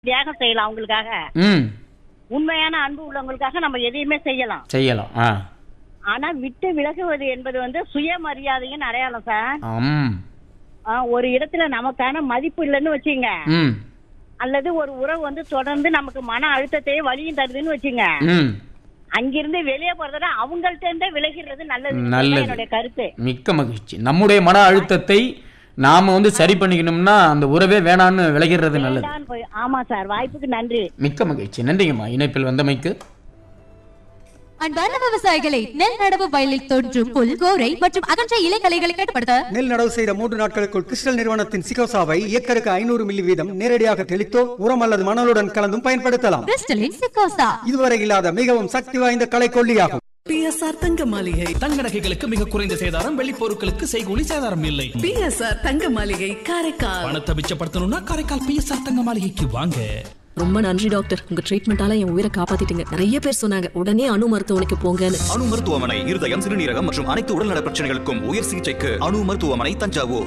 தியாகம் செய்யலாம் அவங்களுக்காக ம் உண்மையான அன்பு உள்ளவங்களுக்காக நம்ம எதையுமே செய்யலாம் செய்யலாம் ஆ ஆனா விட்டு விலகுவது என்பது வந்து சுயமரியாதையின் அடையாளம் சார் ம் ஆ, ஒரு இடத்துல நமக்கான மதிப்பு இல்லைன்னு வச்சுங்க ம் அல்லது ஒரு உறவு வந்து தொடர்ந்து நமக்கு மன அழுத்தத்தையும் வலியும் தருதுன்னு வச்சுங்க ம் அங்கிருந்து வெளியே போறத அவங்கள்ட்ட இருந்தே விலகிறது நல்லது நல்லது. என்னுடைய கருத்து மிக்க மகிழ்ச்சி நம்முடைய மன அழுத்தத்தை நாம வந்து சரி பண்ணிக்கணும்னா அந்த உறவே வேணான்னு விலகிறது நல்லது வேண்டான்னு போய் ஆமா சார் வாய்ப்புக்கு நன்றி மிக்க மகிழ்ச்சி நன்றிங்கம்மா இணைப்பில் வந்தமைக்கு அன்பார்ந்த விவசாயிகளை நெல் நடவு வயலில் தோன்றும் புல் கோரை மற்றும் அகன்ற இலைகளைகளை கட்டுப்படுத்த நெல் நடவு செய்த மூன்று நாட்களுக்குள் கிறிஸ்டல் நிறுவனத்தின் சிகோசாவை ஏக்கருக்கு ஐநூறு மில்லி வீதம் நேரடியாக தெளித்தோ உரம் அல்லது மணலுடன் கலந்தும் பயன்படுத்தலாம் கிறிஸ்டலின் சிக்கோசா இதுவரை இல்லாத மிகவும் சக்தி வாய்ந்த களைக்கொல்லியாகும் பிஎஸ்ஆர் தங்க மாளிகை தங்க நகைகளுக்கு மிக குறைந்த சேதாரம் வெள்ளி பொருட்களுக்கு செய்கூலி சேதாரம் இல்லை பிஎஸ்ஆர் தங்க மாளிகை காரைக்கால் பணத்தை மிச்சப்படுத்தணும்னா காரைக்கால் பிஎஸ்ஆர் தங்க மாளிகைக்கு வாங்க ரொம்ப நன்றி டாக்டர் உங்க ட்ரீட்மெண்டால என் உயிரை காப்பாத்திட்டீங்க நிறைய பேர் சொன்னாங்க உடனே அணு மருத்துவமனைக்கு போங்கன்னு அணு மருத்துவமனை இருதயம் சிறுநீரகம் மற்றும் அனைத்து உடல்நல பிரச்சனைகளுக்கும் உயர் சிகிச்சைக்கு அணு மருத்துவமனை தஞ்சாவூர்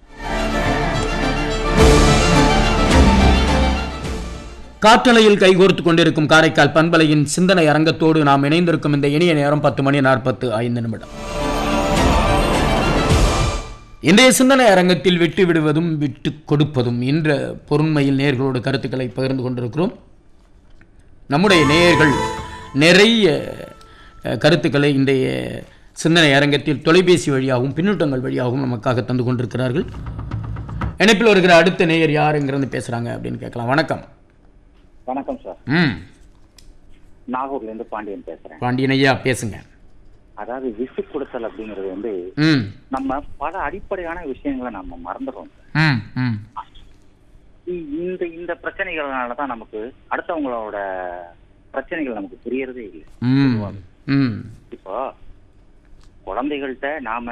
காற்றலையில் கைகோர்த்து கொண்டிருக்கும் காரைக்கால் பண்பலையின் சிந்தனை அரங்கத்தோடு நாம் இணைந்திருக்கும் இந்த இனிய நேரம் பத்து மணி நாற்பத்து ஐந்து நிமிடம் இன்றைய சிந்தனை அரங்கத்தில் விட்டு விடுவதும் விட்டு கொடுப்பதும் என்ற பொருண்மையில் நேயர்களோடு கருத்துக்களை பகிர்ந்து கொண்டிருக்கிறோம் நம்முடைய நேயர்கள் நிறைய அஹ், கருத்துக்களை இன்றைய சிந்தனை அரங்கத்தில் தொலைபேசி வழியாகவும் பின்னூட்டங்கள் வழியாகவும் நமக்காக தந்து கொண்டிருக்கிறார்கள் இணைப்பில் வருகிற அடுத்த நேயர் யாருங்கிறது பேசுகிறாங்க அப்படின்னு கேட்கலாம் வணக்கம் வணக்கம் சார் ம் நாகூர்ல இருந்து பாண்டியன் பேசுறேன் பாண்டியன் ஐயா பேசுங்க அதாவது விசு கொடுத்தல் அப்படிங்கிறது வந்து ம் நம்ம பல அடிப்படையான விஷயங்களை நம்ம மறந்துடுறோம் ம் ம் இ- இந்த இந்த பிரச்சனைகள்னால தான் நமக்கு அடுத்தவங்களோட பிரச்சனைகள் நமக்கு புரியறதே இல்லை ம் ம் இப்போ குழந்தைகள்கிட்ட நாம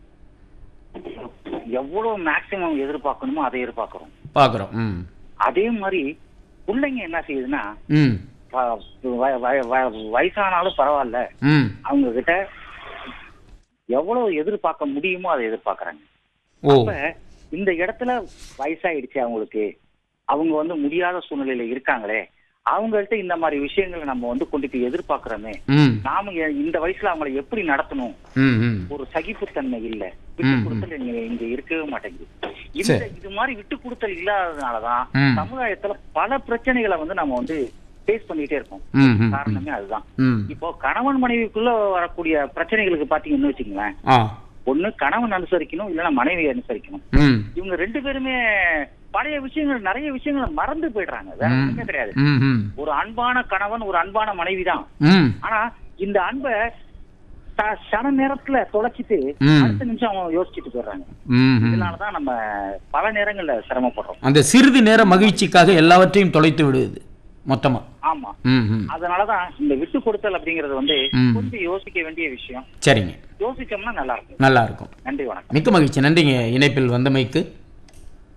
எவ்வளவு மேக்சிமம் எதிர்பார்க்கணுமோ அதை எதிர்பார்க்கிறோம் பார்க்குறோம் ம் அதே மாதிரி பிள்ளைங்க என்ன செய்யுதுன்னா ம் வ- வ- வ- வ- வயசானாலும் பரவாயில்ல ம் அவங்க கிட்ட எவ்வளவு எதிர்பார்க்க முடியுமோ அதை எதிர்பார்க்கறாங்க ஓ அப்ப இந்த இடத்துல வயசாயிடுச்சு அவங்களுக்கு அவங்க வந்து முடியாத சூழ்நிலையில இருக்காங்களே அவங்கள்ட்ட இந்த மாதிரி விஷயங்களை நம்ம வந்து கொண்டு போய் எதிர்பார்க்கிறோமே ம் நாம எ- இந்த வயசுல அவங்கள எப்படி நடத்தணும் ம் ம் ஒரு சகிப்புத்தன்மை இல்ல விட்டு ம், கொடுத்தல் இங்க இங்க இருக்கவே மாட்டேங்குது இந்த சரி. இது மாதிரி விட்டு கொடுத்தல் இல்லாததுனாலதான் ம். சமுதாயத்துல பல பிரச்சனைகளை வந்து நம்ம வந்து ஃபேஸ் பண்ணிட்டே இருக்கோம் ம் ம் காரணமே அதுதான் ம் இப்போ கணவன் மனைவிக்குள்ள வரக்கூடிய பிரச்சனைகளுக்கு பாத்தீங்கன்னு வச்சுங்களேன் ஆ ஒண்ணு கணவன் அனுசரிக்கணும் இல்லைன்னா மனைவி அனுசரிக்கணும் ம் இவங்க ரெண்டு பேருமே பழைய விஷயங்கள் நிறைய விஷயங்களை மறந்து போயிடுறாங்க வேற ம். ஒண்ணுமே கிடையாது ம் ம் ஒரு அன்பான கணவன் ஒரு அன்பான மனைவி தான் ம் ஆனா இந்த அன்பை த- சன நேரத்துல தொலைச்சிட்டு ம். அடுத்த நிமிஷம் அவங்க யோசிச்சுட்டு போயிடுறாங்க ம் ம் இதனாலதான் நம்ம பல நேரங்கள்ல சிரமப்படுறோம் அந்த சிறிது நேர மகிழ்ச்சிக்காக எல்லாவற்றையும் தொலைத்து விடுவது மொத்தமா ஆமா ம் ம் அதனாலதான் இந்த விட்டு கொடுத்தல் அப்படிங்கறது வந்து ம். கொஞ்சம் யோசிக்க வேண்டிய விஷயம் சரிங்க யோசிச்சோம்னா நல்லா இருக்கும் நல்லா இருக்கும் நன்றி வணக்கம் மிக்க மகிழ்ச்சி நன்றிங்க இணைப்பில் வந்தமைக்கு